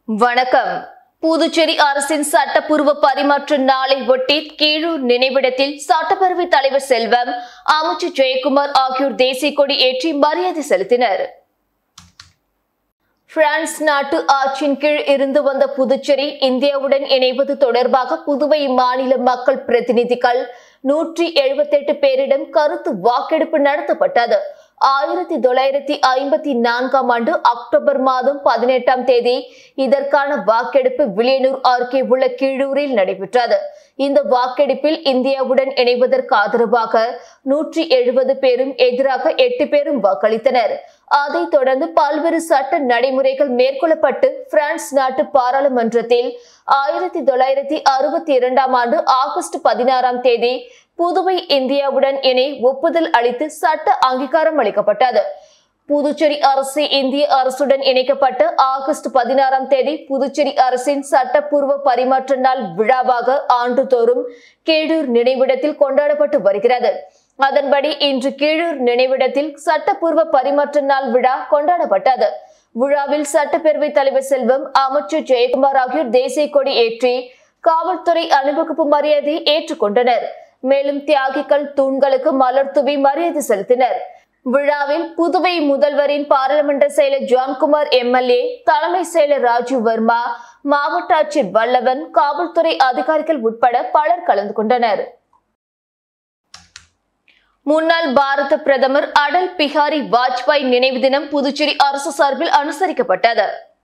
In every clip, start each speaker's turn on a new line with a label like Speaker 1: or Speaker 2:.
Speaker 1: வணக்கம் புதுச்சேரி அரசின் சட்டப்பூர்வ பரிமாற்ற நாளை ஒட்டி கீழூர் நினைவிடத்தில் சட்டப்பேரவை தலைவர் செல்வம் அமைச்சர் ஜெயக்குமார் ஆகியோர் தேசிய கொடி ஏற்றி மரியாதை செலுத்தினர் பிரான்ஸ் நாட்டு ஆட்சியின் கீழ் இருந்து வந்த புதுச்சேரி இந்தியாவுடன் இணைவது தொடர்பாக புதுவை மாநில மக்கள் பிரதிநிதிகள் நூற்றி எழுபத்தெட்டு பேரிடம் கருத்து வாக்கெடுப்பு நடத்தப்பட்டது ஆயிரத்தி தொள்ளாயிரத்தி ஐம்பத்தி நான்காம் ஆண்டு அக்டோபர் மாதம் பதினெட்டாம் தேதி இதற்கான வாக்கெடுப்பு வில்லியனூர் அருகே உள்ள கீழூரில் நடைபெற்றது இந்த வாக்கெடுப்பில் இந்தியாவுடன் இணைவதற்கு ஆதரவாக நூற்றி எழுபது பேரும் எதிராக எட்டு பேரும் வாக்களித்தனர் அதைத் தொடர்ந்து பல்வேறு சட்ட நடைமுறைகள் மேற்கொள்ளப்பட்டு பிரான்ஸ் நாட்டு பாராளுமன்றத்தில் ஆயிரத்தி தொள்ளாயிரத்தி அறுபத்தி இரண்டாம் ஆண்டு ஆகஸ்ட் பதினாறாம் தேதி புதுவை இந்தியாவுடன் இணை ஒப்புதல் அளித்து சட்ட அங்கீகாரம் அளிக்கப்பட்டது புதுச்சேரி அரசு இந்திய அரசுடன் இணைக்கப்பட்ட ஆகஸ்ட் பதினாறாம் தேதி புதுச்சேரி அரசின் சட்டப்பூர்வ பரிமாற்ற நாள் விழாவாக ஆண்டுதோறும் கீழூர் நினைவிடத்தில் கொண்டாடப்பட்டு வருகிறது அதன்படி இன்று கீழூர் நினைவிடத்தில் சட்டப்பூர்வ பரிமாற்ற நாள் விழா கொண்டாடப்பட்டது விழாவில் சட்டப்பேரவைத் தலைவர் செல்வம் அமைச்சர் ஜெயக்குமார் ஆகியோர் தேசிய கொடி ஏற்றி காவல்துறை அணிவகுப்பு மரியாதையை ஏற்றுக்கொண்டனர் மேலும் தியாகிகள் தூண்களுக்கு மலர் தூவி மரியாதை செலுத்தினர் விழாவில் புதுவை முதல்வரின் பாராளுமன்ற செயலர் ஜான்குமார் எம்எல்ஏ தலைமை செயலர் ராஜீவ் வர்மா மாவட்ட ஆட்சியர் வல்லவன் காவல்துறை அதிகாரிகள் உட்பட பலர் கலந்து கொண்டனர் முன்னாள் பாரத பிரதமர் அடல் பிஹாரி வாஜ்பாய் நினைவு தினம் புதுச்சேரி அரசு சார்பில் அனுசரிக்கப்பட்டது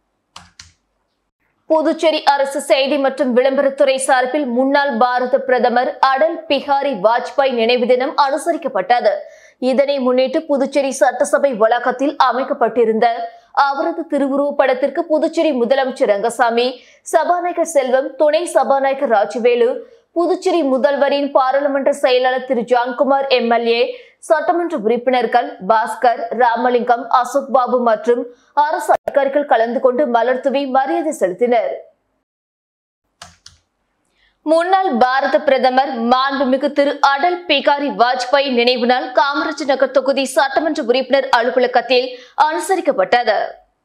Speaker 1: புதுச்சேரி அரசு செய்தி மற்றும் விளம்பரத்துறை சார்பில் முன்னாள் பாரத பிரதமர் அடல் பிஹாரி வாஜ்பாய் நினைவு தினம் அனுசரிக்கப்பட்டது இதனை முன்னிட்டு புதுச்சேரி சட்டசபை வளாகத்தில் அமைக்கப்பட்டிருந்த அவரது திருவுருவப் படத்திற்கு புதுச்சேரி முதலமைச்சர் ரங்கசாமி சபாநாயகர் செல்வம் துணை சபாநாயகர் ராஜவேலு புதுச்சேரி முதல்வரின் பாராளுமன்ற செயலாளர் திரு ஜான்குமார் எம்எல்ஏ சட்டமன்ற உறுப்பினர்கள் பாஸ்கர் ராமலிங்கம் அசோக் பாபு மற்றும் அரசு அதிகாரிகள் கலந்து கொண்டு மலர் தூவி மரியாதை செலுத்தினர் முன்னாள் பாரத பிரதமர் மாண்புமிகு திரு அடல் பிகாரி வாஜ்பாய் நினைவு நாள் காமராஜ் நகர் தொகுதி சட்டமன்ற உறுப்பினர் அலுவலகத்தில் அனுசரிக்கப்பட்டது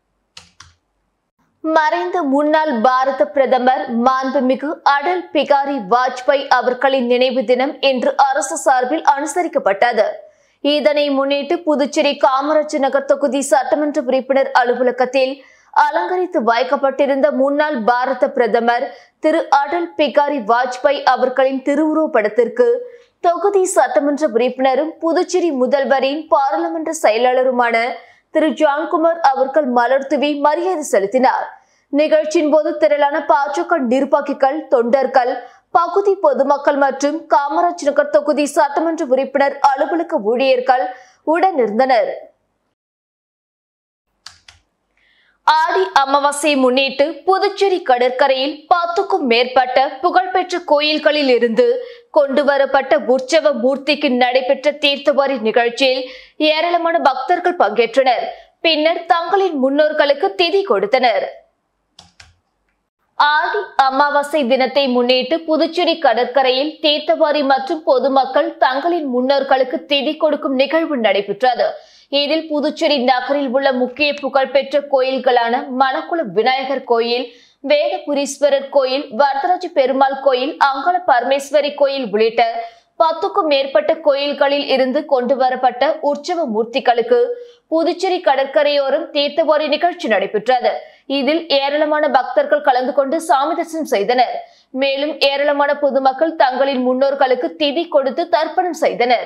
Speaker 1: மறைந்த முன்னாள் பாரத பிரதமர் மாண்புமிகு அடல் பிகாரி வாஜ்பாய் அவர்களின் நினைவு தினம் இன்று அரசு சார்பில் அனுசரிக்கப்பட்டது இதனை முன்னிட்டு புதுச்சேரி காமராஜ் நகர் தொகுதி சட்டமன்ற உறுப்பினர் அலுவலகத்தில் அலங்கரித்து வைக்கப்பட்டிருந்த முன்னாள் பாரத பிரதமர் திரு அடல் பிகாரி வாஜ்பாய் அவர்களின் திருவுருவப் படத்திற்கு தொகுதி சட்டமன்ற உறுப்பினரும் புதுச்சேரி முதல்வரின் பாராளுமன்ற செயலாளருமான திரு ஜான்குமார் அவர்கள் மலர் தூவி மரியாதை செலுத்தினார் நிகழ்ச்சியின் போது திரளான பாஜக நிர்வாகிகள் தொண்டர்கள் பகுதி பொதுமக்கள் மற்றும் காமராஜ் நகர் தொகுதி சட்டமன்ற உறுப்பினர் அலுவலக ஊழியர்கள் உடனிருந்தனர் ஆடி அமாவாசையை முன்னிட்டு புதுச்சேரி கடற்கரையில் பத்துக்கும் மேற்பட்ட புகழ்பெற்ற கோயில்களில் இருந்து கொண்டு வரப்பட்ட உற்சவ மூர்த்திக்கு நடைபெற்ற தீர்த்தவாரி நிகழ்ச்சியில் ஏராளமான பக்தர்கள் பங்கேற்றனர் பின்னர் தங்களின் முன்னோர்களுக்கு திதி கொடுத்தனர் ஆடி அமாவாசை தினத்தை முன்னிட்டு புதுச்சேரி கடற்கரையில் தீர்த்தவாரி மற்றும் பொதுமக்கள் தங்களின் முன்னோர்களுக்கு திதி கொடுக்கும் நிகழ்வு நடைபெற்றது இதில் புதுச்சேரி நகரில் உள்ள முக்கிய புகழ்பெற்ற கோயில்களான மணக்குள விநாயகர் கோயில் வேதபுரீஸ்வரர் கோயில் வரதராஜ பெருமாள் கோயில் அங்காள பரமேஸ்வரி கோயில் உள்ளிட்ட பத்துக்கும் மேற்பட்ட கோயில்களில் இருந்து கொண்டு வரப்பட்ட உற்சவ மூர்த்திகளுக்கு புதுச்சேரி கடற்கரையோரம் தீர்த்தவாரி நிகழ்ச்சி நடைபெற்றது இதில் ஏராளமான பக்தர்கள் கலந்து கொண்டு சாமி தரிசனம் செய்தனர் மேலும் ஏராளமான பொதுமக்கள் தங்களின் முன்னோர்களுக்கு திதி கொடுத்து தர்ப்பணம் செய்தனர்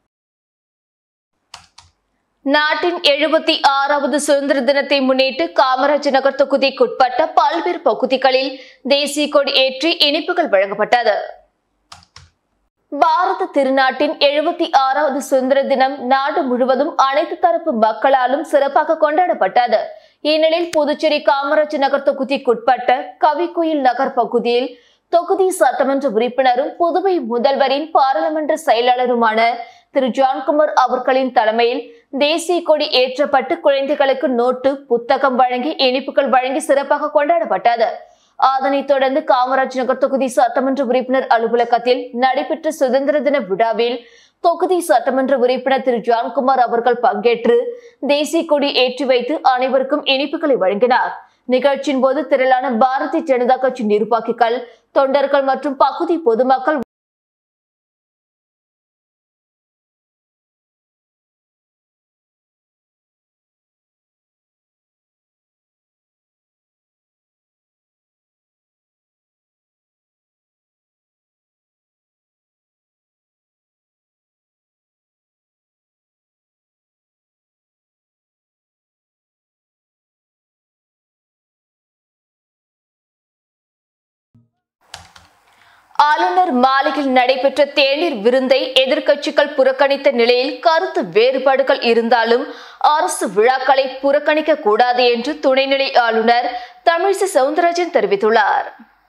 Speaker 1: நாட்டின் எழுபத்தி ஆறாவது சுதந்திர தினத்தை முன்னிட்டு காமராஜ் நகர் தொகுதிக்குட்பட்ட பல்வேறு பகுதிகளில் தேசிய கொடி ஏற்றி இனிப்புகள் வழங்கப்பட்டது பாரத திருநாட்டின் எழுபத்தி ஆறாவது சுதந்திர தினம் நாடு முழுவதும் அனைத்து தரப்பு மக்களாலும் சிறப்பாக கொண்டாடப்பட்டது இந்நிலையில் புதுச்சேரி காமராஜ் நகர் தொகுதிக்குட்பட்ட கவிக்குயில் நகர் பகுதியில் தொகுதி சட்டமன்ற உறுப்பினரும் புதுவை முதல்வரின் பாராளுமன்ற செயலாளருமான திரு ஜான்குமார் அவர்களின் தலைமையில் தேசிய கொடி ஏற்றப்பட்டு குழந்தைகளுக்கு நோட்டு புத்தகம் வழங்கி இனிப்புகள் வழங்கி சிறப்பாக கொண்டாடப்பட்டது அதனைத் தொடர்ந்து காமராஜ் நகர் தொகுதி சட்டமன்ற உறுப்பினர் அலுவலகத்தில் நடைபெற்ற சுதந்திர தின விழாவில் தொகுதி சட்டமன்ற உறுப்பினர் திரு ஜான்குமார் அவர்கள் பங்கேற்று தேசிய கொடி ஏற்றி வைத்து அனைவருக்கும் இனிப்புகளை வழங்கினார் நிகழ்ச்சியின் போது திரளான பாரதிய ஜனதா கட்சி நிர்வாகிகள் தொண்டர்கள் மற்றும் பகுதி பொதுமக்கள் ஆளுநர் மாளிகையில் நடைபெற்ற தேநீர் விருந்தை எதிர்க்கட்சிகள் புறக்கணித்த நிலையில் கருத்து வேறுபாடுகள் இருந்தாலும் அரசு விழாக்களை புறக்கணிக்க கூடாது என்று துணைநிலை ஆளுநர் தமிழிசை சவுந்தரராஜன் தெரிவித்துள்ளார்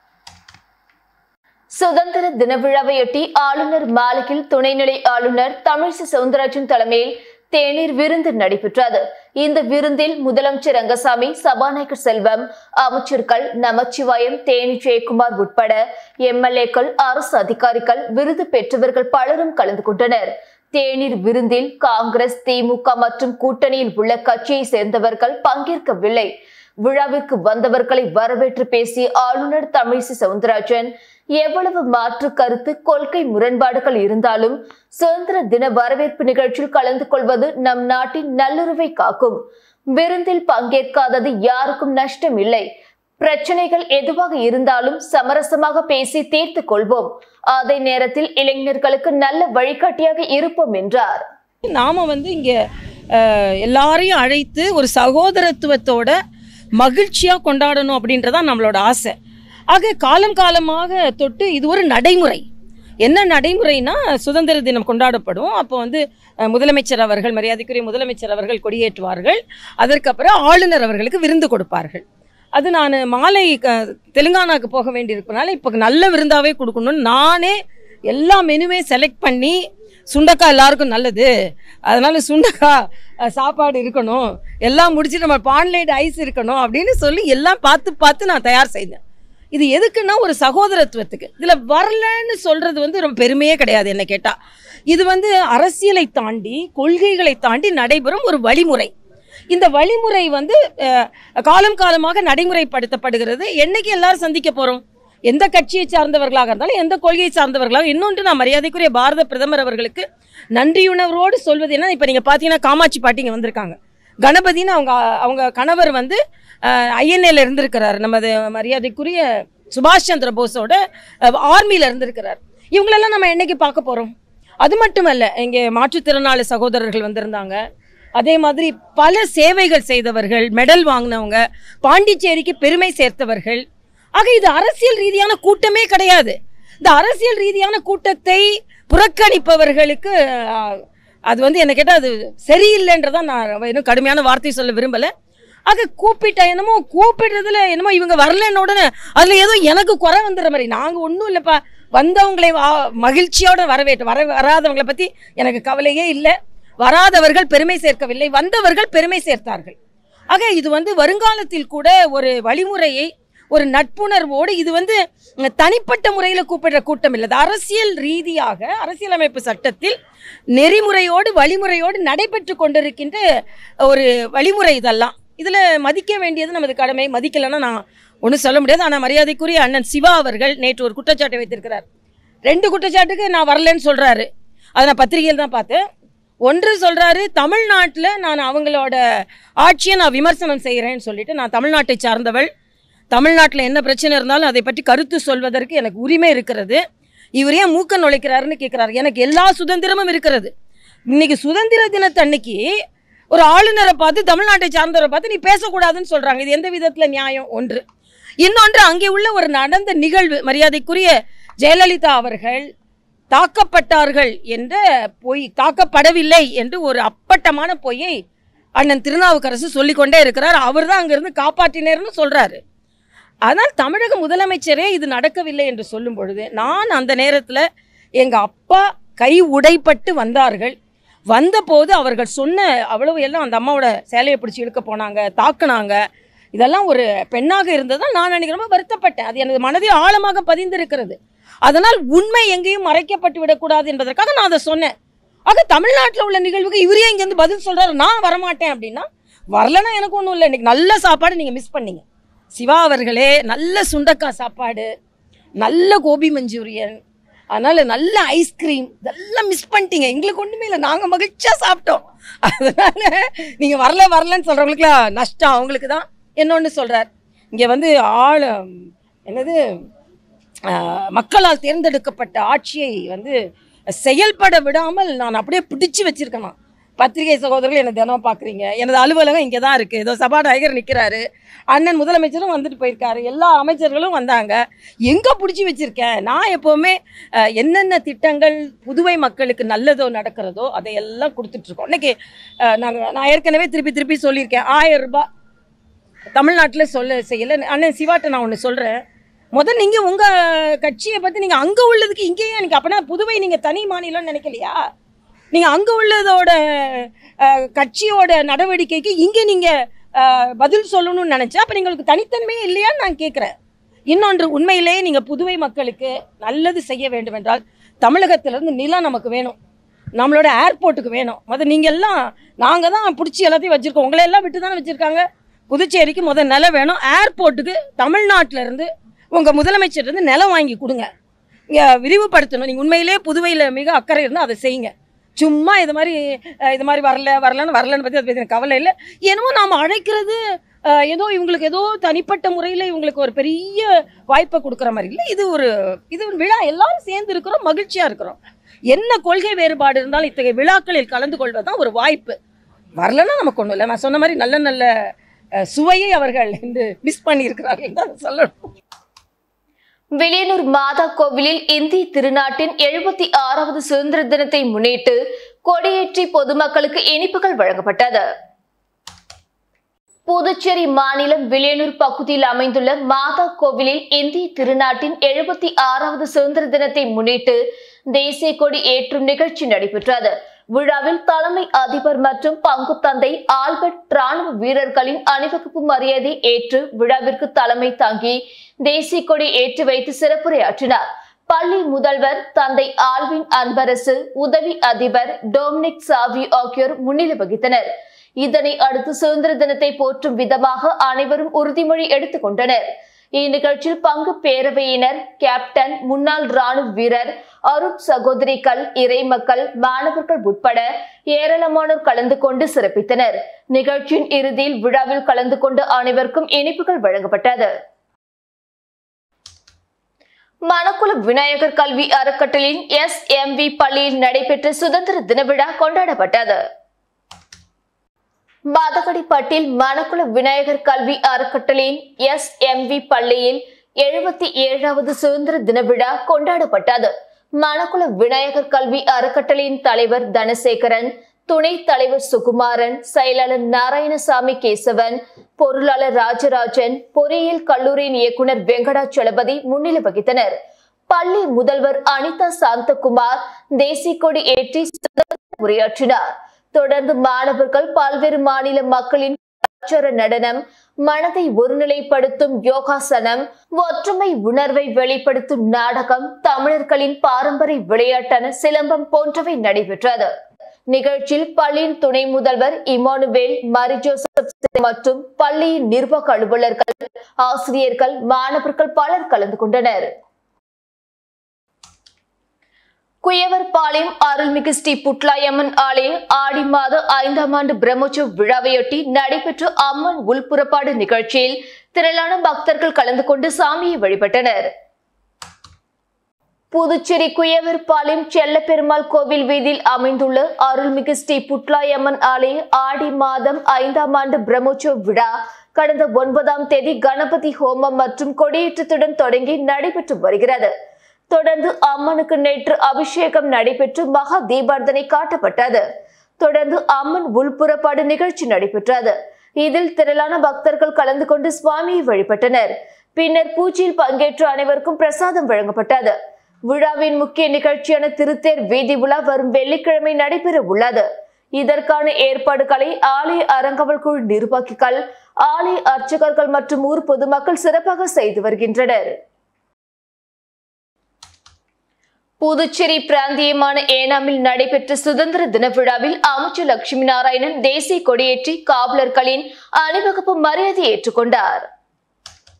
Speaker 1: சுதந்திர தின விழாவையொட்டி ஆளுநர் மாளிகையில் துணைநிலை ஆளுநர் தமிழிசை சவுந்தரராஜன் தலைமையில் தேநீர் விருந்து நடைபெற்றது இந்த விருந்தில் முதலமைச்சர் ரங்கசாமி சபாநாயகர் செல்வம் அமைச்சர்கள் நமச்சிவாயம் தேனி ஜெயக்குமார் உட்பட எம்எல்ஏக்கள் அரசு அதிகாரிகள் விருது பெற்றவர்கள் பலரும் கலந்து கொண்டனர் தேநீர் விருந்தில் காங்கிரஸ் திமுக மற்றும் கூட்டணியில் உள்ள கட்சியை சேர்ந்தவர்கள் பங்கேற்கவில்லை விழாவிற்கு வந்தவர்களை வரவேற்று பேசிய ஆளுநர் தமிழிசை சவுந்தரராஜன் எவ்வளவு மாற்று கருத்து கொள்கை முரண்பாடுகள் இருந்தாலும் சுதந்திர தின வரவேற்பு நிகழ்ச்சியில் கலந்து கொள்வது நம் நாட்டின் நல்லுறவை காக்கும் விருந்தில் பங்கேற்காதது யாருக்கும் நஷ்டம் இல்லை பிரச்சனைகள் எதுவாக இருந்தாலும் சமரசமாக பேசி தீர்த்து கொள்வோம் அதே நேரத்தில் இளைஞர்களுக்கு நல்ல வழிகாட்டியாக இருப்போம் என்றார்
Speaker 2: நாம் வந்து இங்கே எல்லாரையும் அழைத்து ஒரு சகோதரத்துவத்தோட மகிழ்ச்சியாக கொண்டாடணும் அப்படின்றதான் நம்மளோட ஆசை ஆக காலம் காலமாக தொட்டு இது ஒரு நடைமுறை என்ன நடைமுறைனா சுதந்திர தினம் கொண்டாடப்படும் அப்போ வந்து அஹ், முதலமைச்சர் அவர்கள் மரியாதைக்குரிய முதலமைச்சர் அவர்கள் கொடியேற்றுவார்கள் அதற்கப்புறம் ஆளுநர் அவர்களுக்கு விருந்து கொடுப்பார்கள் அது நான் மாலை க- தெலுங்கானாக்கு போக வேண்டியிருப்பனால இப்போ நல்ல விருந்தாவே கொடுக்கணும்னு நானே எல்லா மெனுவே செலக்ட் பண்ணி சுண்டக்காய் எல்லாருக்கும் நல்லது அதனால சுண்டக்காய் அஹ், சாப்பாடு இருக்கணும் எல்லாம் முடிச்சு நம்ம பான்லைட் ஐஸ் இருக்கணும் அப்படின்னு சொல்லி எல்லாம் பார்த்து பார்த்து நான் தயார் செய்தேன் இது எதுக்குன்னா ஒரு சகோதரத்துவத்துக்கு இதில் வரலன்னு சொல்கிறது வந்து ரொம்ப பெருமையே கிடையாது என்ன கேட்டால் இது வந்து அரசியலை தாண்டி கொள்கைகளை தாண்டி நடைபெறும் ஒரு வழிமுறை இந்த வழிமுறை வந்து அஹ், காலம் காலமாக நடைமுறைப்படுத்தப்படுகிறது என்னைக்கு எல்லாரும் சந்திக்க போகிறோம் எந்த கட்சியை சார்ந்தவர்களாக இருந்தாலும் எந்த கொள்கையை சார்ந்தவர்களாக இன்னொன்று நான் மரியாதைக்குரிய பாரத பிரதமர் அவர்களுக்கு நன்றியுணர்வோடு சொல்வது என்ன இப்போ நீங்கள் பார்த்தீங்கன்னா காமாட்சி பாட்டி இங்கே வந்திருக்காங்க கணபதின்னு அவங்க அவங்க கணவர் வந்து ஐஎன்ஏல இருந்திருக்கிறார் நமது மரியாதைக்குரிய சுபாஷ் சந்திர போஸோட ஆர்மியில் இருந்திருக்கிறார் இவங்களெல்லாம் நம்ம என்னைக்கு பார்க்க போகிறோம் அது மட்டுமல்ல இங்கே மாற்றுத்திறனாளி சகோதரர்கள் வந்திருந்தாங்க அதே மாதிரி பல சேவைகள் செய்தவர்கள் மெடல் வாங்கினவங்க பாண்டிச்சேரிக்கு பெருமை சேர்த்தவர்கள் ஆக இது அரசியல் ரீதியான கூட்டமே கிடையாது இந்த அரசியல் ரீதியான கூட்டத்தை புறக்கணிப்பவர்களுக்கு ஆஹ், அது வந்து என்ன கேட்டால் அது சரியில்லைன்றதான் நான் இன்னும் கடுமையான வார்த்தை சொல்ல விரும்பலை ஆக கூப்பிட்ட என்னமோ கூப்பிடுறதுல என்னமோ இவங்க வரலன்னு உடனே அதில் ஏதோ எனக்கு குறை வந்துடுற மாதிரி நாங்கள் ஒன்றும் இல்லைப்பா வந்தவங்களை வா- மகிழ்ச்சியோட வரவேற்று வர வராதவங்களை பற்றி எனக்கு கவலையே இல்லை வராதவர்கள் பெருமை சேர்க்கவில்லை வந்தவர்கள் பெருமை சேர்த்தார்கள் ஆக இது வந்து வருங்காலத்தில் கூட ஒரு வழிமுறையை ஒரு நட்புணர்வோடு இது வந்து உம், தனிப்பட்ட முறையில் கூப்பிடுற கூட்டம் இல்லை இது அரசியல் ரீதியாக அரசியலமைப்பு சட்டத்தில் நெறிமுறையோடு வழிமுறையோடு நடைபெற்று கொண்டிருக்கின்ற ஒரு வழிமுறை இதெல்லாம் இதில் மதிக்க வேண்டியது நமது கடமை மதிக்கலைன்னா நான் ஒன்றும் சொல்ல முடியாது ஆனால் மரியாதைக்குரிய அண்ணன் சிவா அவர்கள் நேற்று ஒரு குற்றச்சாட்டை வைத்திருக்கிறார் ரெண்டு குற்றச்சாட்டுக்கு நான் வரலன்னு சொல்கிறாரு அதை நான் பத்திரிகையில் தான் பார்த்தேன் ஒன்று சொல்கிறாரு தமிழ்நாட்டில் நான் அவங்களோட ஆட்சியை நான் விமர்சனம் செய்கிறேன்னு சொல்லிட்டு நான் தமிழ்நாட்டை சார்ந்தவள் தமிழ்நாட்டில் என்ன பிரச்சனை இருந்தாலும் அதை பற்றி கருத்து சொல்வதற்கு எனக்கு உரிமை இருக்கிறது இவர் ஏன் மூக்க நுழைக்கிறாருன்னு கேட்குறாரு எனக்கு எல்லா சுதந்திரமும் இருக்கிறது இன்னைக்கு சுதந்திர தினத்தன்னைக்கு ஒரு ஆளுநரை பார்த்து தமிழ்நாட்டை சார்ந்தவரை பார்த்து நீ பேசக்கூடாதுன்னு சொல்கிறாங்க இது எந்த விதத்தில் நியாயம் ஒன்று இன்னொன்று அங்கே உள்ள ஒரு நடந்த நிகழ்வு மரியாதைக்குரிய ஜெயலலிதா அவர்கள் தாக்கப்பட்டார்கள் என்ற பொய் தாக்கப்படவில்லை என்று ஒரு அப்பட்டமான பொய்யை அண்ணன் திருநாவுக்கரசு சொல்லிக்கொண்டே இருக்கிறார் அவர் தான் அங்கிருந்து காப்பாற்றினர்னு சொல்றாரு ஆனால் தமிழக முதலமைச்சரே இது நடக்கவில்லை என்று சொல்லும் பொழுது நான் அந்த நேரத்தில் எங்கள் அப்பா கை உடைப்பட்டு வந்தார்கள் வந்தபோது அவர்கள் சொன்ன அவ்வளவு எல்லாம் அந்த அம்மாவோட சேலையை பிடிச்சி இழுக்க போனாங்க தாக்குனாங்க இதெல்லாம் ஒரு பெண்ணாக இருந்ததால் நான் அன்றைக்கி ரொம்ப வருத்தப்பட்டேன் அது எனது மனதில் ஆழமாக பதிந்திருக்கிறது அதனால் உண்மை எங்கேயும் மறைக்கப்பட்டு விடக்கூடாது என்பதற்காக நான் அதை சொன்னேன் ஆக தமிழ்நாட்டில் உள்ள நிகழ்வுக்கு இவரே இங்கேருந்து பதில் சொல்கிறாரு நான் வரமாட்டேன் அப்படின்னா வரலன்னா எனக்கு ஒன்றும் இல்லை இன்னைக்கு நல்ல சாப்பாடு நீங்கள் மிஸ் பண்ணீங்க சிவா அவர்களே நல்ல சுண்டக்காய் சாப்பாடு நல்ல கோபி மஞ்சூரியன் அதனால் நல்ல ஐஸ்கிரீம் இதெல்லாம் மிஸ் பண்ணிட்டீங்க எங்களுக்கு ஒன்றுமே இல்லை நாங்கள் மகிழ்ச்சியாக சாப்பிட்டோம் அதனால் நீங்கள் வரல வரலன்னு சொல்கிறவங்களுக்குலாம் நஷ்டம் அவங்களுக்கு தான் என்னொன்று சொல்கிறார் இங்கே வந்து ஆள் என்னது ஆஹ், மக்களால் தேர்ந்தெடுக்கப்பட்ட ஆட்சியை வந்து செயல்பட விடாமல் நான் அப்படியே பிடிச்சு வச்சிருக்கேன் பத்திரிகை சகோதரர்கள் என்னை தினம் பார்க்குறீங்க எனது அலுவலகம் இங்கே தான் இருக்குது ஏதோ சபாநாயகர் நிற்கிறாரு அண்ணன் முதலமைச்சரும் வந்துட்டு போயிருக்காரு எல்லா அமைச்சர்களும் வந்தாங்க எங்கே பிடிச்சி வச்சுருக்கேன் நான் எப்போவுமே அஹ், என்னென்ன திட்டங்கள் புதுவை மக்களுக்கு நல்லதோ நடக்கிறதோ அதையெல்லாம் கொடுத்துட்ருக்கோம் இன்னைக்கு நாங்கள் நான் ஏற்கனவே திருப்பி திருப்பி சொல்லியிருக்கேன் ஆயிரம் ரூபாய் தமிழ்நாட்டில் சொல்ல செய்யலை அண்ணன் சிவாட்ட நான் ஒன்று சொல்கிறேன் முதல் நீங்கள் உங்கள் கட்சியை பற்றி நீங்கள் அங்கே உள்ளதுக்கு இங்கேயே எனக்கு அப்போனா புதுவை நீங்கள் தனி மாநிலம்னு நினைக்கலையா நீங்கள் அங்கே உள்ளதோட அஹ், கட்சியோட நடவடிக்கைக்கு இங்கே நீங்கள் பதில் சொல்லணும்னு நினச்சா அப்போ നിങ്ങൾക്ക് தனித்தன்மையே இல்லையான்னு நான் கேட்குறேன் இன்னொன்று உண்மையிலேயே நீங்கள் புதுவை மக்களுக்கு நல்லது செய்ய வேண்டும் என்றால் தமிழகத்திலேருந்து நிலம் நமக்கு வேணும் நம்மளோட ஏர்போர்ட்டுக்கு வேணும் முதல் நீங்கள் எல்லாம் நாங்கள் தான் பிடிச்சி எல்லாத்தையும் வச்சுருக்கோம் உங்களை எல்லாம் விட்டு தானே வச்சுருக்காங்க புதுச்சேரிக்கு முதல் நிலம் வேணும் ஏர்போர்ட்டுக்கு தமிழ்நாட்டில் இருந்து உங்கள் முதலமைச்சர் இருந்து நிலம் வாங்கி கொடுங்க இங்கே விரிவுபடுத்தணும் நீங்கள் உண்மையிலே புதுவையில் மிக அக்கறை இருந்தால் அதை செய்யுங்க சும்மா இது மாதிரி அஹ், இது மாதிரி வரல வரலன்னு வரலன்னு பற்றி அதை பற்றி எனக்கு கவலை இல்லை என்னமோ நாம் அழைக்கிறது அஹ், ஏதோ இவங்களுக்கு ஏதோ தனிப்பட்ட முறையில் இவங்களுக்கு ஒரு பெரிய வாய்ப்பை கொடுக்குற மாதிரி இல்லை இது ஒரு இது ஒரு விழா எல்லாரும் சேர்ந்து இருக்கிறோம் மகிழ்ச்சியாக இருக்கிறோம் என்ன கொள்கை வேறுபாடு இருந்தாலும் இத்தகைய விழாக்களில் கலந்து கொள்வது தான் ஒரு வாய்ப்பு வரலன்னா நமக்கு ஒன்றும் இல்லை நான் சொன்ன மாதிரி நல்ல நல்ல அஹ், சுவையை அவர்கள் வந்து மிஸ் பண்ணியிருக்கிறார்கள் தான் சொல்லணும்
Speaker 1: வில்லியனூர் மாதா கோவிலில் இந்திய திருநாட்டின் எழுபத்தி ஆறாவது சுதந்திர தினத்தை முன்னிட்டு கொடியேற்றி பொதுமக்களுக்கு இனிப்புகள் வழங்கப்பட்டது புதுச்சேரி மாநிலம் வில்லியனூர் பகுதியில் அமைந்துள்ள மாதா கோவிலில் இந்திய திருநாட்டின் எழுபத்தி ஆறாவது சுதந்திர தினத்தை முன்னிட்டு தேசிய கொடி ஏற்றும் நிகழ்ச்சி நடைபெற்றது விழாவில் தலைமை அதிபர் மற்றும் பங்கு தந்தை ஆல்பர்ட் ராணுவ வீரர்களின் அணிவகுப்பு மரியாதை ஏற்று விழாவிற்கு தலைமை தாங்கி தேசிய கொடி ஏற்றி வைத்து சிறப்புரையாற்றினார் பள்ளி முதல்வர் தந்தை ஆல்வின் அன்பரசு உதவி அதிபர் டொமினிக் சாவி ஆகியோர் முன்னிலை வகித்தனர் இதனை அடுத்து சுதந்திர தினத்தை போற்றும் விதமாக அனைவரும் உறுதிமொழி எடுத்துக் கொண்டனர் இந்நிகழ்ச்சியில் பங்கு பேரவையினர் கேப்டன் முன்னாள் ராணுவ வீரர் அருண் சகோதரிகள் இறைமக்கள் மாணவர்கள் உட்பட ஏராளமானோர் கலந்து கொண்டு சிறப்பித்தனர் நிகழ்ச்சியின் இறுதியில் விழாவில் கலந்து கொண்ட அனைவருக்கும் இனிப்புகள் வழங்கப்பட்டது மணக்குள விநாயகர் கல்வி அறக்கட்டளையின் எஸ் எம் வி பள்ளியில் நடைபெற்ற சுதந்திர தின விழா கொண்டாடப்பட்டது பாதகடிப்பட்டில் மணக்குள விநாயகர் கல்வி அறக்கட்டளையின் எஸ் எம் வி பள்ளியில் எழுபத்தி ஏழாவது சுதந்திர தின விழா கொண்டாடப்பட்டது மணக்குள விநாயகர் கல்வி அறக்கட்டளையின் தலைவர் தனசேகரன் துணைத் தலைவர் சுகுமாரன் செயலாளர் நாராயணசாமி கேசவன் பொருளாளர் ராஜராஜன் பொறியியல் கல்லூரியின் இயக்குனர் வெங்கடாச்சலபதி முன்னிலை வகித்தனர் பள்ளி முதல்வர் அனிதா சாந்தகுமார் தேசிய கொடி ஏற்றி சுதந்திர உரையாற்றினார் தொடர்ந்து மாணவர்கள் பல்வேறு மாநில மக்களின் கலாச்சார நடனம் மனதை ஒருநிலைப்படுத்தும் யோகாசனம் ஒற்றுமை உணர்வை வெளிப்படுத்தும் நாடகம் தமிழர்களின் பாரம்பரிய விளையாட்டான சிலம்பம் போன்றவை நடைபெற்றது நிகழ்ச்சியில் பள்ளியின் துணை முதல்வர் இமானுவேல் மரி ஜோசப் மற்றும் பள்ளியின் நிர்வாக அலுவலர்கள் ஆசிரியர்கள் மாணவர்கள் பலர் கலந்து கொண்டனர் குயவர்பாளையம் அருள்மிகு ஸ்ரீ புட்லாயம்மன் ஆலய ஆடி மாத ஐந்தாம் ஆண்டு பிரம்மோற்சவ விழாவையொட்டி நடைபெற்ற அம்மன் உள்புறப்பாடு நிகழ்ச்சியில் திரளான பக்தர்கள் கலந்து கொண்டு சாமியை வழிபட்டனர் புதுச்சேரி குயவர்பாளையம் செல்லப்பெருமாள் கோவில் வீதியில் அமைந்துள்ள அருள்மிகு ஸ்ரீ புட்லாயம்மன் ஆலய ஆடி மாதம் ஐந்தாம் ஆண்டு பிரம்மோற்சவ விழா கடந்த ஒன்பதாம் தேதி கணபதி ஹோமம் மற்றும் கொடியேற்றத்துடன் தொடங்கி நடைபெற்று வருகிறது தொடர்ந்து அம்மனுக்கு நேற்று அபிஷேகம் நடைபெற்று மகா தீபார்த்தனை காட்டப்பட்டது தொடர்ந்து அம்மன் உள்புறப்பாடு நிகழ்ச்சி நடைபெற்றது இதில் திரளான பக்தர்கள் கலந்து கொண்டு சுவாமியை வழிபட்டனர் பின்னர் பூஜையில் பங்கேற்ற அனைவருக்கும் பிரசாதம் வழங்கப்பட்டது விழாவின் முக்கிய நிகழ்ச்சியான திருத்தேர் வீதி உலா வரும் வெள்ளிக்கிழமை நடைபெற உள்ளது இதற்கான ஏற்பாடுகளை ஆலய அறங்காவல் குழு நிர்வாகிகள் ஆலய அர்ச்சகர்கள் மற்றும் ஊர் பொதுமக்கள் சிறப்பாக செய்து வருகின்றனர் புதுச்சேரி பிராந்தியமான ஏனாமில் நடைபெற்ற சுதந்திர தின விழாவில் அமைச்சர் லட்சுமி நாராயணன் தேசிய கொடியேற்றி காவலர்களின் அணிவகுப்பு மரியாதை ஏற்றுக்கொண்டார்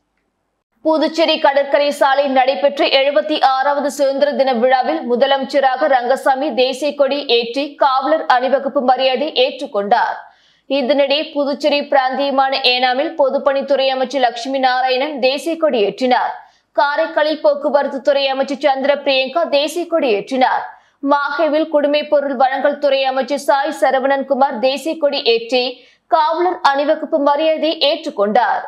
Speaker 1: புதுச்சேரி கடற்கரை சாலையில் நடைபெற்ற எழுபத்தி ஆறாவது சுதந்திர தின விழாவில் முதலமைச்சராக ரங்கசாமி தேசிய கொடி ஏற்றி காவலர் அணிவகுப்பு மரியாதை ஏற்றுக்கொண்டார் இதனிடையே புதுச்சேரி பிராந்தியமான ஏனாமில் பொதுப்பணித்துறை அமைச்சர் லட்சுமி நாராயணன் தேசிய கொடி ஏற்றினார் காரைக்காலில் போக்குவரத்து துறை அமைச்சர் சந்திர பிரியங்கா தேசிய கொடி ஏற்றினார் மாஹேவில் குடிமைப் பொருள் வழங்கல் துறை அமைச்சர் சாய் சரவணன் குமார் தேசிய கொடி ஏற்றி காவலர் அணிவகுப்பு மரியாதை ஏற்றுக்கொண்டார்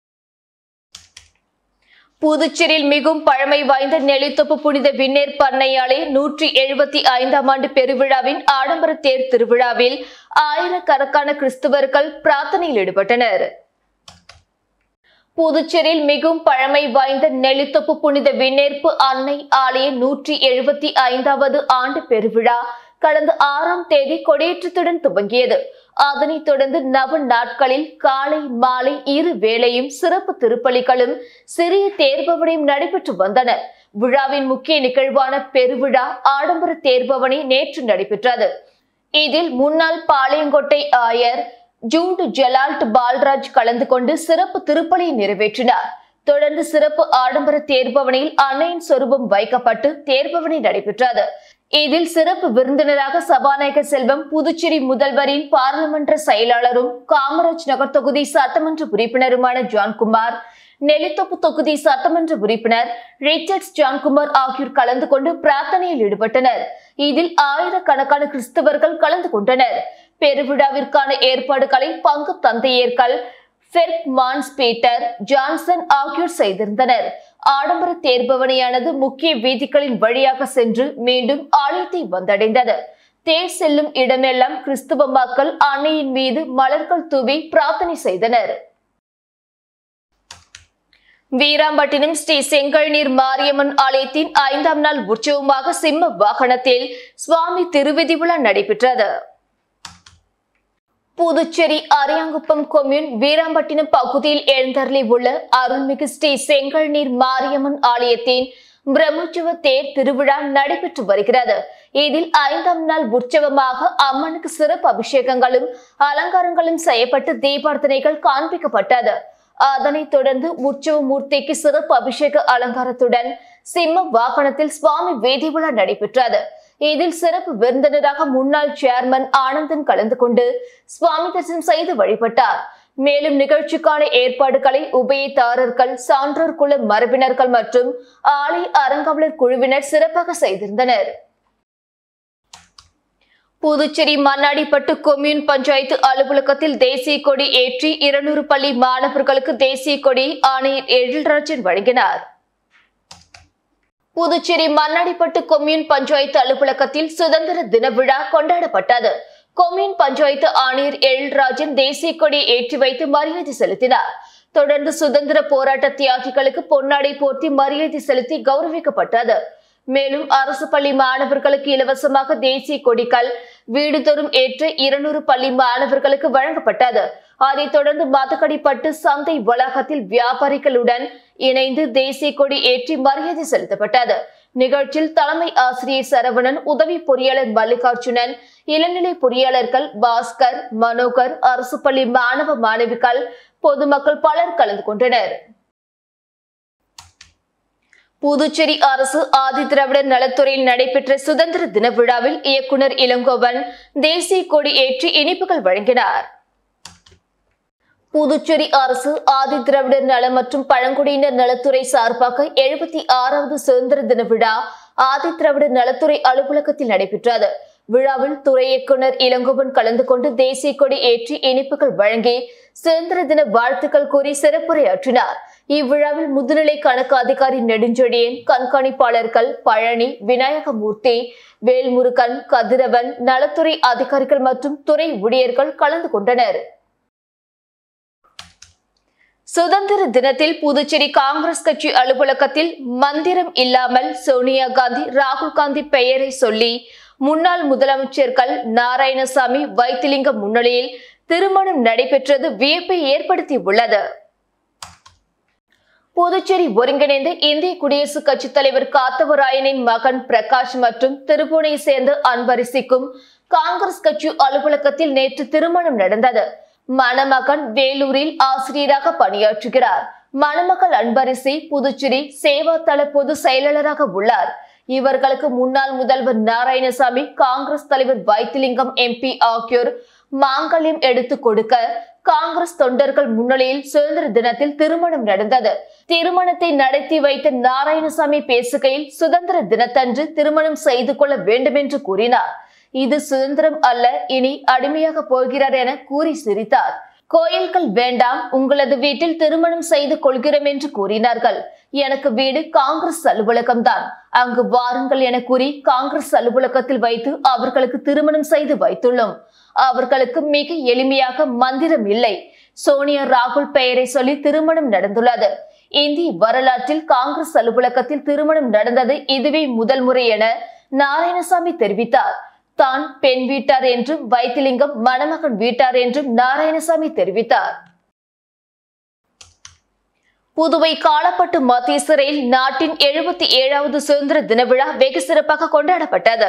Speaker 1: புதுச்சேரியில் மிகவும் பழமை வாய்ந்த நெல்லித்தொப்பு புனித விண்ணேர் பண்ணையாலை நூற்றி எழுபத்தி ஐந்தாம் ஆண்டு பெருவிழாவின் ஆடம்பர தேர் திருவிழாவில் ஆயிரக்கணக்கான கிறிஸ்துவர்கள் பிரார்த்தனையில் ஈடுபட்டனர் புதுச்சேரியில் மிகவும் பழமை வாய்ந்த நெல்லித்தொப்பு புனித விண்ணேற்பு அன்னை ஆலய நூற்றி எழுபத்தி ஐந்தாவது ஆண்டு பெருவிழா கடந்த ஆறாம் தேதி கொடியேற்றத்துடன் துவங்கியது அதனைத் தொடர்ந்து நவ நாட்களில் காலை மாலை இரு வேளையும் சிறப்பு திருப்பலிகளும் சிறிய தேர்பவனையும் நடைபெற்று வந்தன விழாவின் முக்கிய நிகழ்வான பெருவிழா ஆடம்பர தேர்பவனி நேற்று நடைபெற்றது இதில் முன்னாள் பாளையங்கோட்டை ஆயர் ஜூண்டு ஜெலால்ட் பால்ராஜ் கலந்து கொண்டு சிறப்பு திருப்பலியை நிறைவேற்றினார் தொடர்ந்து சிறப்பு ஆடம்பர தேர்பவனியில் அன்னையின் சொரூபம் வைக்கப்பட்டு தேர்பவனி நடைபெற்றது இதில் சிறப்பு விருந்தினராக சபாநாயகர் செல்வம் புதுச்சேரி முதல்வரின் பாராளுமன்ற செயலாளரும் காமராஜ் நகர் தொகுதி சட்டமன்ற உறுப்பினருமான ஜான்குமார் நெல்லித்தொப்பு தொகுதி சட்டமன்ற உறுப்பினர் ரிச்சர்ட்ஸ் ஜான்குமார் ஆகியோர் கலந்து கொண்டு பிரார்த்தனையில் ஈடுபட்டனர் இதில் ஆயிரக்கணக்கான கிறிஸ்தவர்கள் கலந்து கொண்டனர் பெருவிழாவிற்கான ஏற்பாடுகளை பங்கு தந்தையர்கள் ஃபெர்க் மான்ஸ் பீட்டர் ஜான்சன் ஆகியோர் செய்திருந்தனர் ஆடம்பர தேர்பவனியானது முக்கிய வீதிகளின் வழியாக சென்று மீண்டும் ஆலயத்தை வந்தடைந்தது தேர் செல்லும் இடமெல்லாம் கிறிஸ்துவ மக்கள் அன்னையின் மீது மலர்கள் தூவி பிரார்த்தனை செய்தனர் வீராம்பட்டினம் ஸ்ரீ செங்கல்நீர் மாரியம்மன் ஆலயத்தின் ஐந்தாம் நாள் உற்சவமாக சிம்ம வாகனத்தில் சுவாமி திருவிதி விழா நடைபெற்றது புதுச்சேரி அரியாங்குப்பம் கொம்யூன் வீராம்பட்டினம் பகுதியில் எழுந்தருளி உள்ள அருள்மிகு ஸ்ரீ செங்கல்நீர் மாரியம்மன் ஆலயத்தின் பிரம்மோற்சவ தேர் திருவிழா நடைபெற்று வருகிறது இதில் ஐந்தாம் நாள் உற்சவமாக அம்மனுக்கு சிறப்பு அபிஷேகங்களும் அலங்காரங்களும் செய்யப்பட்டு தீபார்த்தனைகள் காண்பிக்கப்பட்டது அதனைத் தொடர்ந்து உற்சவ மூர்த்திக்கு சிறப்பு அபிஷேக அலங்காரத்துடன் சிம்ம வாகனத்தில் சுவாமி வேதி விழா நடைபெற்றது இதில் சிறப்பு விருந்தினராக முன்னாள் சேர்மன் ஆனந்தன் கலந்து கொண்டு சுவாமி தரிசனம் செய்து வழிபட்டார் மேலும் நிகழ்ச்சிக்கான ஏற்பாடுகளை உபயதாரர்கள் சான்றோர் குல மரபினர்கள் மற்றும் ஆலய அறங்காவலர் குழுவினர் சிறப்பாக செய்திருந்தனர் புதுச்சேரி மண்ணாடிப்பட்டு கொம்யூன் பஞ்சாயத்து அலுவலகத்தில் தேசிய கொடி ஏற்றி இருநூறு பள்ளி மாணவர்களுக்கு தேசிய கொடி ஆணையர் எழில்ராஜன் வழங்கினார் புதுச்சேரி மண்ணாடிப்பட்டு கொம்யூன் பஞ்சாயத்து அலுவலகத்தில் சுதந்திர தின விழா கொண்டாடப்பட்டது கொம்யூன் பஞ்சாயத்து ஆணையர் எழில்ராஜன் தேசிய கொடியை ஏற்றி வைத்து மரியாதை செலுத்தினார் தொடர்ந்து சுதந்திர போராட்ட தியாகிகளுக்கு பொன்னாடை போர்த்தி மரியாதை செலுத்தி கௌரவிக்கப்பட்டது மேலும் அரசு பள்ளி மாணவர்களுக்கு இலவசமாக தேசிய கொடிகள் வீடுதோறும் ஏற்ற இருநூறு பள்ளி மாணவர்களுக்கு வழங்கப்பட்டது அதைத் தொடர்ந்து மதக்கடிப்பட்டு சந்தை வளாகத்தில் வியாபாரிகளுடன் இணைந்து தேசிய கொடி ஏற்றி மரியாதை செலுத்தப்பட்டது நிகழ்ச்சியில் தலைமை ஆசிரியர் சரவணன் உதவி பொறியாளர் மல்லிகார்ஜுனன் இளநிலை பொறியாளர்கள் பாஸ்கர் மனோகர் அரசு பள்ளி மாணவ மாணவிகள் பொதுமக்கள் பலர் கலந்து கொண்டனர் புதுச்சேரி அரசு ஆதி திராவிடர் நலத்துறையில் நடைபெற்ற சுதந்திர தின விழாவில் இயக்குனர் இளங்கோவன் தேசிய கொடி ஏற்றி இனிப்புகள் வழங்கினார் புதுச்சேரி அரசு ஆதி திராவிடர் நல மற்றும் பழங்குடியினர் நலத்துறை சார்பாக எழுபத்தி ஆறாவது சுதந்திர தின விழா ஆதி திராவிடர் நலத்துறை அலுவலகத்தில் நடைபெற்றது விழாவில் துறை இயக்குனர் இளங்கோவன் கலந்து கொண்டு தேசிய கொடி ஏற்றி இனிப்புகள் வழங்கி சுதந்திர தின வாழ்த்துக்கள் கூறி சிறப்புரையாற்றினார் இவ்விழாவில் முதுநிலை கணக்கு அதிகாரி நெடுஞ்செழியன் கண்காணிப்பாளர்கள் பழனி விநாயகமூர்த்தி வேல்முருகன் கதிரவன் நலத்துறை அதிகாரிகள் மற்றும் துறை ஊழியர்கள் கலந்து கொண்டனர் சுதந்திர தினத்தில் புதுச்சேரி காங்கிரஸ் கட்சி அலுவலகத்தில் மந்திரம் இல்லாமல் சோனியா காந்தி ராகுல் காந்தி பெயரை சொல்லி முன்னாள் முதலமைச்சர்கள் நாராயணசாமி வைத்திலிங்கம் முன்னிலையில் திருமணம் நடைபெற்றது வியப்பை ஏற்படுத்தி உள்ளது புதுச்சேரி ஒருங்கிணைந்த இந்திய குடியரசுக் கட்சித் தலைவர் காத்தவராயனின் மகன் பிரகாஷ் மற்றும் திருப்பூனை சேர்ந்த அன்பரிசிக்கும் காங்கிரஸ் கட்சி அலுவலகத்தில் நேற்று திருமணம் நடந்தது மணமகன் வேலூரில் ஆசிரியராக பணியாற்றுகிறார் மணமகள் அன்பரசி புதுச்சேரி சேவா தள பொது செயலாளராக உள்ளார் இவர்களுக்கு முன்னாள் முதல்வர் நாராயணசாமி காங்கிரஸ் தலைவர் வைத்திலிங்கம் எம்பி ஆகியோர் மாங்கல்யம் எடுத்து கொடுக்க காங்கிரஸ் தொண்டர்கள் முன்னிலையில் சுதந்திர தினத்தில் திருமணம் நடந்தது திருமணத்தை நடத்தி வைத்த நாராயணசாமி பேசுகையில் சுதந்திர தினத்தன்று திருமணம் செய்து கொள்ள வேண்டும் என்று கூறினார் இது சுதந்திரம் அல்ல இனி அடிமையாக போகிறார் என கூறி சிரித்தார் கோயில்கள் வேண்டாம் உங்களது வீட்டில் திருமணம் செய்து கொள்கிறோம் என்று கூறினார்கள் எனக்கு வீடு காங்கிரஸ் அலுவலகம்தான் அங்கு வாருங்கள் என கூறி காங்கிரஸ் அலுவலகத்தில் வைத்து அவர்களுக்கு திருமணம் செய்து வைத்துள்ளோம் அவர்களுக்கு மிக எளிமையாக மந்திரம் இல்லை சோனியா ராகுல் பெயரை சொல்லி திருமணம் நடந்துள்ளது இந்திய வரலாற்றில் காங்கிரஸ் அலுவலகத்தில் திருமணம் நடந்தது இதுவே முதல் முறை என நாராயணசாமி தெரிவித்தார் தான் பெண் வீட்டார் என்றும் வைத்திலிங்கம் மணமகன் வீட்டார் என்றும் நாராயணசாமி தெரிவித்தார் புதுவை காலப்பட்டு மத்திய சிறையில் நாட்டின் எழுபத்தி ஏழாவது சுதந்திர தின விழா வெகு சிறப்பாக கொண்டாடப்பட்டது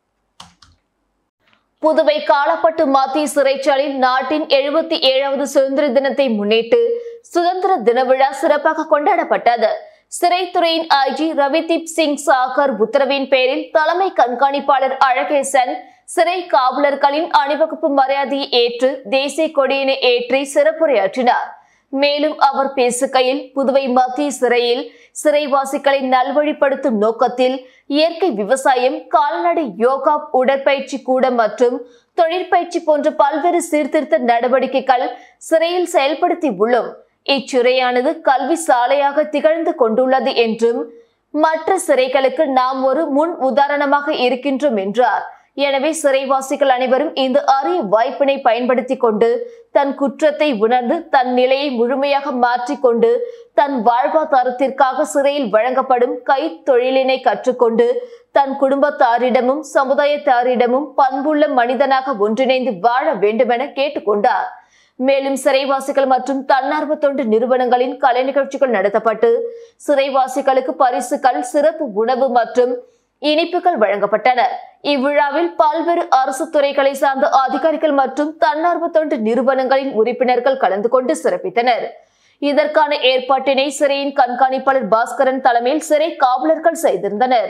Speaker 1: புதுவை காலப்பட்டு மத்திய சிறைச்சாலையில் நாட்டின் எழுபத்தி ஏழாவது சுதந்திர தினத்தை முன்னிட்டு சுதந்திர தின விழா சிறப்பாக கொண்டாடப்பட்டது சிறைத்துறையின் ஐஜி ரவிதீப் சிங் சாகர் உத்தரவின் பேரில் தலைமை கண்காணிப்பாளர் அழகேசன் சிறை காவலர்களின் அணிவகுப்பு மரியாதையை ஏற்று தேசிய கொடியினை ஏற்றி சிறப்புரையாற்றினார் மேலும் அவர் பேசுகையில் புதுவை மத்திய சிறையில் சிறைவாசிகளை நல்வழிப்படுத்தும் நோக்கத்தில் இயற்கை விவசாயம் கால்நடை யோகா உடற்பயிற்சி கூடம் மற்றும் தொழிற்பயிற்சி போன்ற பல்வேறு சீர்திருத்த நடவடிக்கைகள் சிறையில் செயல்படுத்தி உள்ளோம் இச்சிறையானது கல்வி சாலையாக திகழ்ந்து கொண்டுள்ளது என்றும் மற்ற சிறைகளுக்கு நாம் ஒரு முன் உதாரணமாக இருக்கின்றோம் என்றார் எனவே சிறைவாசிகள் அனைவரும் இந்த அரிய வாய்ப்பினை பயன்படுத்திக் கொண்டு தன் குற்றத்தை உணர்ந்து தன் நிலையை முழுமையாக மாற்றிக்கொண்டு தன் வாழ்வாதாரத்திற்காக சிறையில் வழங்கப்படும் கை தொழிலினை கற்றுக்கொண்டு தன் குடும்பத்தாரிடமும் சமுதாயத்தாரிடமும் பண்புள்ள மனிதனாக ஒன்றிணைந்து வாழ வேண்டுமென கேட்டுக்கொண்டார் மேலும் சிறைவாசிகள் மற்றும் தன்னார்வ தொண்டு நிறுவனங்களின் கலை நிகழ்ச்சிகள் நடத்தப்பட்டு சிறைவாசிகளுக்கு பரிசுகள் சிறப்பு உணவு மற்றும் இனிப்புகள் வழங்கப்பட்டன இவ்விழாவில் பல்வேறு அரசு துறைகளை சார்ந்த அதிகாரிகள் மற்றும் தன்னார்வ தொண்டு நிறுவனங்களின் உறுப்பினர்கள் கலந்து கொண்டு சிறப்பித்தனர் இதற்கான ஏற்பாட்டினை சிறையின் கண்காணிப்பாளர் பாஸ்கரன் தலைமையில் சிறை காவலர்கள் செய்திருந்தனர்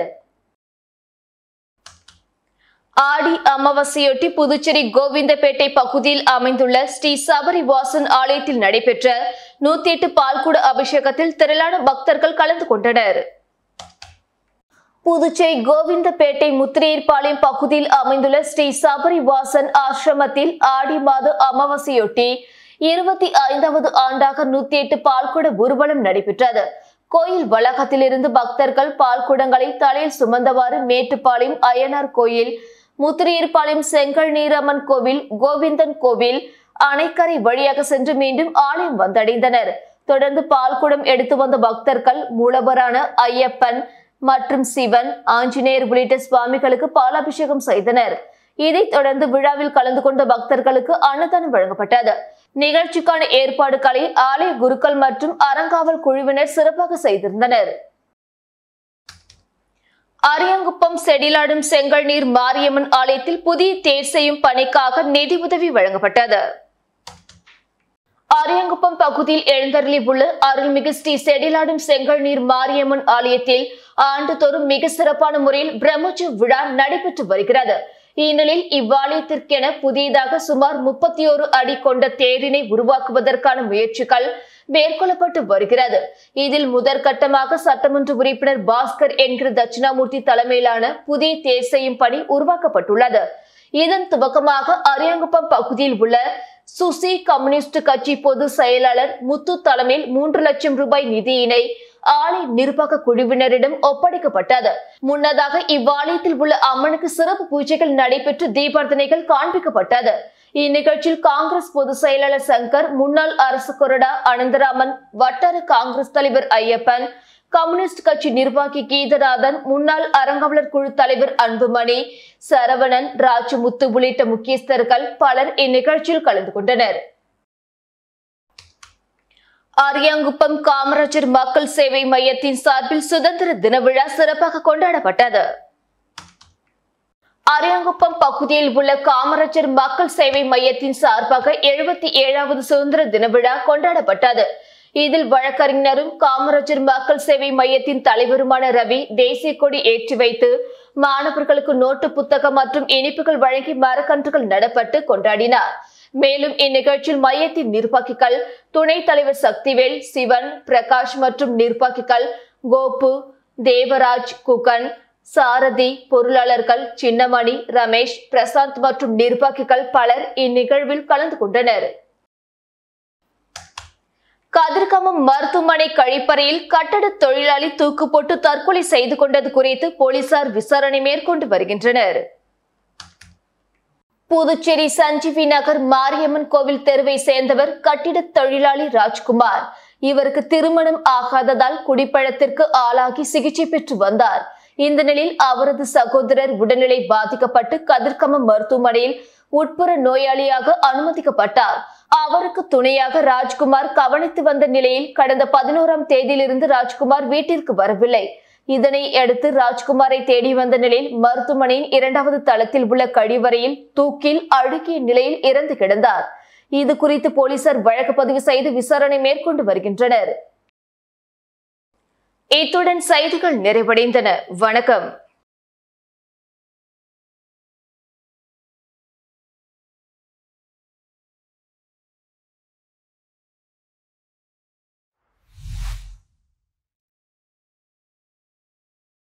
Speaker 1: ஆடி அமாவாசையொட்டி புதுச்சேரி கோவிந்தபேட்டை பகுதியில் அமைந்துள்ள ஸ்ரீ சபரி வாசன் ஆலயத்தில் நடைபெற்ற நூத்தி எட்டு பால்குட அபிஷேகத்தில் திரளான பக்தர்கள் கலந்து கொண்டனர் புதுச்சேரி கோவிந்தபேட்டை முத்திரையர்பாளையம் பகுதியில் அமைந்துள்ள ஸ்ரீ சபரி வாசன் ஆசிரமத்தில் ஆடி மாத அமாவாசையொட்டி இருபத்தி ஐந்தாவது ஆண்டாக நூத்தி எட்டு பால்குட ஊர்வலம் நடைபெற்றது கோயில் வளாகத்திலிருந்து பக்தர்கள் பால்குடங்களை தலையில் சுமந்தவாறு மேட்டுப்பாளையம் அய்யனார் கோயில் முத்திரையர்பாளையம் செங்கல் நீரம்மன் கோவில் கோவிந்தன் கோவில் அணைக்கரை வழியாக சென்று மீண்டும் ஆலயம் வந்தடைந்தனர் தொடர்ந்து பால்குடம் எடுத்து வந்த பக்தர்கள் மூலவரான ஐயப்பன் மற்றும் சிவன் ஆஞ்சநேயர் உள்ளிட்ட சுவாமிகளுக்கு பாலாபிஷேகம் செய்தனர் இதைத் தொடர்ந்து விழாவில் கலந்து கொண்ட பக்தர்களுக்கு அன்னதானம் வழங்கப்பட்டது நிகழ்ச்சிக்கான ஏற்பாடுகளை ஆலய குருக்கள் மற்றும் அறங்காவல் குழுவினர் சிறப்பாக செய்திருந்தனர் அரியங்குப்பம் செடிலாடும் செங்கல் நீர் மாரியம்மன் ஆலயத்தில் புதிய தேர் செய்யும் பணிக்காக நிதி உதவி வழங்கப்பட்டது அரியங்குப்பம் பகுதியில் எழுந்தருளி உள்ள அருள்மிகு ஸ்ரீ செடிலாடும் செங்கல் நீர் மாரியம்மன் ஆலயத்தில் ஆண்டுதோறும் மிக சிறப்பான முறையில் பிரம்மோற்சவ விழா நடைபெற்று வருகிறது இந்நிலையில் இவ்வாலயத்திற்கென புதியதாக சுமார் முப்பத்தி ஒரு அடி கொண்ட தேரினை உருவாக்குவதற்கான முயற்சிகள் மேற்கொள்ளப்பட்டு வருகிறது இதில் முதற்கட்டமாக சட்டமன்ற உறுப்பினர் பாஸ்கர் என்கிற தட்சிணாமூர்த்தி தலைமையிலான புதிய தேர் செய்யும் பணி உருவாக்கப்பட்டுள்ளது இதன் துவக்கமாக அரியங்குப்பம் பகுதியில் உள்ள சுசி கம்யூனிஸ்ட் கட்சி பொதுச் செயலாளர் முத்து தலைமையில் மூன்று லட்சம் ரூபாய் நிதியினை ஆலய நிர்வாக குழுவினரிடம் ஒப்படைக்கப்பட்டது முன்னதாக இவ்வாலயத்தில் உள்ள அம்மனுக்கு சிறப்பு பூஜைகள் நடைபெற்று தீபார்த்தனைகள் காண்பிக்கப்பட்டது இந்நிகழ்ச்சியில் காங்கிரஸ் பொதுச் செயலாளர் சங்கர் முன்னாள் அரசு கொறடா அனந்தராமன் வட்டார காங்கிரஸ் தலைவர் ஐயப்பன் கம்யூனிஸ்ட் கட்சி நிர்வாகி கீதநாதன் முன்னாள் அறங்காவலர் குழு தலைவர் அன்புமணி சரவணன் ராஜமுத்து உள்ளிட்ட முக்கியஸ்தர்கள் பலர் இந்நிகழ்ச்சியில் கலந்து கொண்டனர் அரியாங்குப்பம் காமராஜர் மக்கள் சேவை மையத்தின் சார்பில் சுதந்திர தின விழா சிறப்பாக கொண்டாடப்பட்டது அரியாங்குப்பம் பகுதியில் உள்ள காமராஜர் மக்கள் சேவை மையத்தின் சார்பாக எழுபத்தி ஏழாவது சுதந்திர தின விழா கொண்டாடப்பட்டது இதில் வழக்கறிஞரும் காமராஜர் மக்கள் சேவை மையத்தின் தலைவருமான ரவி தேசிய கொடி ஏற்றி வைத்து மாணவர்களுக்கு நோட்டு புத்தகம் மற்றும் இனிப்புகள் வழங்கி மரக்கன்றுகள் நடப்பட்டு கொண்டாடினார் மேலும் இந்நிகழ்ச்சியில் மையத்தின் நிர்வாகிகள் துணைத் தலைவர் சக்திவேல் சிவன் பிரகாஷ் மற்றும் நிர்வாகிகள் கோபு தேவராஜ் குகன் சாரதி பொருளாளர்கள் சின்னமணி ரமேஷ் பிரசாந்த் மற்றும் நிர்வாகிகள் பலர் இந்நிகழ்வில் கலந்து கொண்டனர் கதிர்கமம் மருத்துவமனை கழிப்பறையில் கட்டட தொழிலாளி தூக்கு போட்டு தற்கொலை செய்து கொண்டது குறித்து போலீசார் விசாரணை மேற்கொண்டு வருகின்றனர் புதுச்சேரி சஞ்சீவி நகர் மாரியம்மன் கோவில் தெருவை சேர்ந்தவர் கட்டிட தொழிலாளி ராஜ்குமார் இவருக்கு திருமணம் ஆகாததால் குடிப்பழத்திற்கு ஆளாகி சிகிச்சை பெற்று வந்தார் இந்த நிலையில் அவரது சகோதரர் உடல்நிலை பாதிக்கப்பட்டு கதிர்கமம் மருத்துவமனையில் உட்புற நோயாளியாக அனுமதிக்கப்பட்டார் அவருக்கு துணையாக ராஜ்குமார் கவனித்து வந்த நிலையில் கடந்த பதினோராம் தேதியிலிருந்து ராஜ்குமார் வீட்டிற்கு வரவில்லை இதனை அடுத்து ராஜ்குமாரை தேடி வந்த நிலையில் மருத்துவமனையின் இரண்டாவது தளத்தில் உள்ள கழிவறையில் தூக்கில் அழுகிய நிலையில் இறந்து கிடந்தார் இது குறித்து போலீசார் வழக்கு பதிவு செய்து விசாரணை மேற்கொண்டு வருகின்றனர் இத்துடன் செய்திகள் நிறைவடைந்தன வணக்கம்